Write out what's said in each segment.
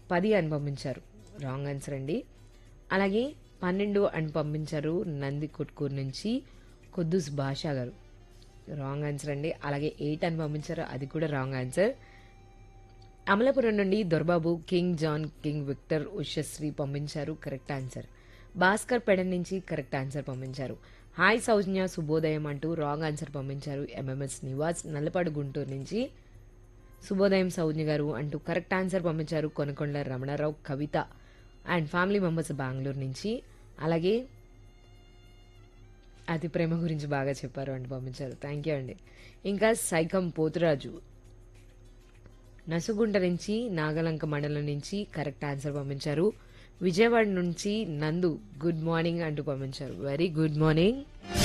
పది అని పంపించారు రాంగ్ ఆన్సర్ అండి అలాగే పన్నెండు అని పంపించారు నంది కొట్కూరు నుంచి కుద్దూస్ భాషా గారు రాంగ్ ఆన్సర్ అండి అలాగే ఎయిట్ అని పంపించారు అది కూడా రాంగ్ ఆన్సర్ అమలాపురం నుండి దొర్బాబు కింగ్ జాన్ కింగ్ విక్టర్ ఉషశ్రీ పంపించారు కరెక్ట్ ఆన్సర్ భాస్కర్ పెడ నుంచి కరెక్ట్ ఆన్సర్ పంపించారు హాయ్ సౌజన్య శుభోదయం అంటూ రాంగ్ ఆన్సర్ పంపించారు ఎంఎంఎస్ నివాస్ నల్లపాడు గుంటూరు నుంచి శుభోదయం సౌజ్ఞ గారు అంటూ కరెక్ట్ ఆన్సర్ పంపించారు Konakonda Ramana Rao Kavitha and family members Bengaluru నుంచి అలాగే అతి ప్రేమ గురించి బాగా చెప్పారు అంటూ పంపించారు థ్యాంక్ యూ అండి ఇంకా సైకం పోతురాజు నసుగుంట నుంచి నాగలంక మండలం నుంచి కరెక్ట్ ఆన్సర్ పంపించారు విజయవాడ నుంచి నందు గుడ్ మార్నింగ్ అంటూ పంపించారు వెరీ గుడ్ మార్నింగ్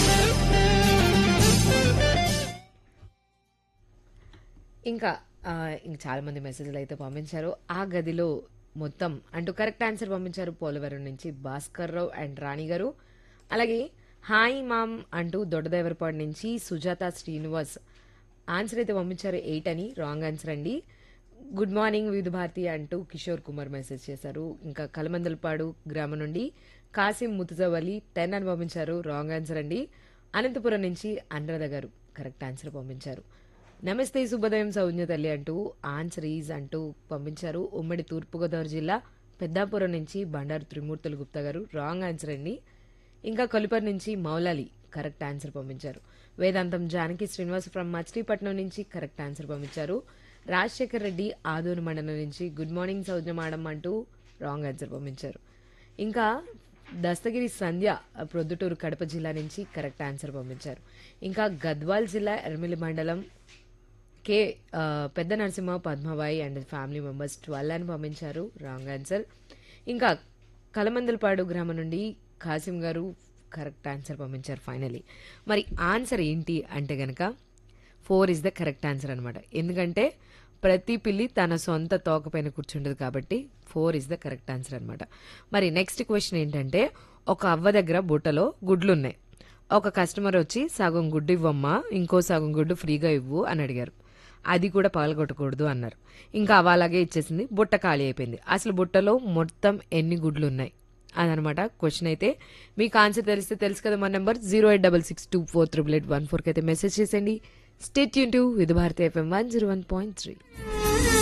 ఇంకా ఆ, ఇంకా చాలా మంది మెసేజ్లు అయితే పంపించారు ఆ గదిలో మొత్తం అంటూ కరెక్ట్ ఆన్సర్ పంపించారు పోలవరం నుంచి భాస్కర్ రావు అండ్ రాణి గారు అలాగే హాయ్ మామ్ అంటూ దొడ్డదేవరపాడు నుంచి సుజాత శ్రీనివాస్ ఆన్సర్ అయితే పంపించారు ఎయిట్ అని రాంగ్ ఆన్సర్ అండి గుడ్ మార్నింగ్ వివిధ భారతి అంటూ కిషోర్ కుమార్ మెసేజ్ చేశారు ఇంకా కలమందలపాడు గ్రామం నుండి కాసిం ముతుజవలి టెన్ అని పంపించారు రాంగ్ ఆన్సర్ అండి అనంతపురం నుంచి అనురాధ గారు కరెక్ట్ ఆన్సర్ పంపించారు నమస్తే శుభోదయం సౌజ్ఞ తల్లి అంటూ ఆన్సర్ ఈజ్ అంటూ పంపించారు ఉమ్మడి తూర్పుగోదావరి జిల్లా పెద్దాపురం నుంచి బండారు త్రిమూర్తులు గుప్తా గారు రాంగ్ ఆన్సర్ అండి ఇంకా కొలిపర్ నుంచి మౌలాలి కరెక్ట్ ఆన్సర్ పంపించారు వేదాంతం జానకి శ్రీనివాస్ ఫ్రమ్ మచిలీపట్నం నుంచి కరెక్ట్ ఆన్సర్ పంపించారు రాజశేఖర్ రెడ్డి ఆదూరు మండలం నుంచి గుడ్ మార్నింగ్ సౌజ్ఞ మేడం అంటూ రాంగ్ ఆన్సర్ పంపించారు ఇంకా దస్తగిరి సంధ్య ప్రొద్దుటూరు కడప జిల్లా నుంచి కరెక్ట్ ఆన్సర్ పంపించారు ఇంకా గద్వాల్ జిల్లా ఎర్మిలి మండలం కే ఆ, పెద్ద Narasimha Padmabai and family members twelve అని పంపించారు రాంగ్ ఆన్సర్ ఇంకా కలమందలపాడు గ్రామం నుండి కాసిం గారు కరెక్ట్ ఆన్సర్ పంపించారు ఫైనలీ మరి ఆన్సర్ ఏంటి అంటే గనక four is the correct answer అనమాట ఎందుకంటే ప్రతి పిల్లి తన సొంత తోక పైన కూర్చుంటుంది కాబట్టి four is the correct answer అనమాట మరి నెక్స్ట్ క్వశ్చన్ ఏంటంటే ఒక అవ్వ దగ్గర బుట్టలో గుడ్లు ఉన్నాయి ఒక కస్టమర్ వచ్చి సగం గుడ్డు ఇవ్వమ్మా ఇంకో సగం గుడ్డు ఫ్రీగా ఇవ్వు అని అడిగారు అది కూడా పగలగొట్టకూడదు అన్నారు ఇంకా అవ అలాగే ఇచ్చేసింది బుట్ట ఖాళీ అయిపోయింది అసలు బుట్టలో మొత్తం ఎన్ని గుడ్లు ఉన్నాయి అదనమాట క్వశ్చన్ అయితే మీకు ఆన్సర్ తెలిస్తే తెలుసు కదా మా number zero eight double six two four triple eight one ఫోర్కి అయితే మెసేజ్ చేసేయండి స్టేట్ యూన్ to Vividh Bharati FM one zero one point three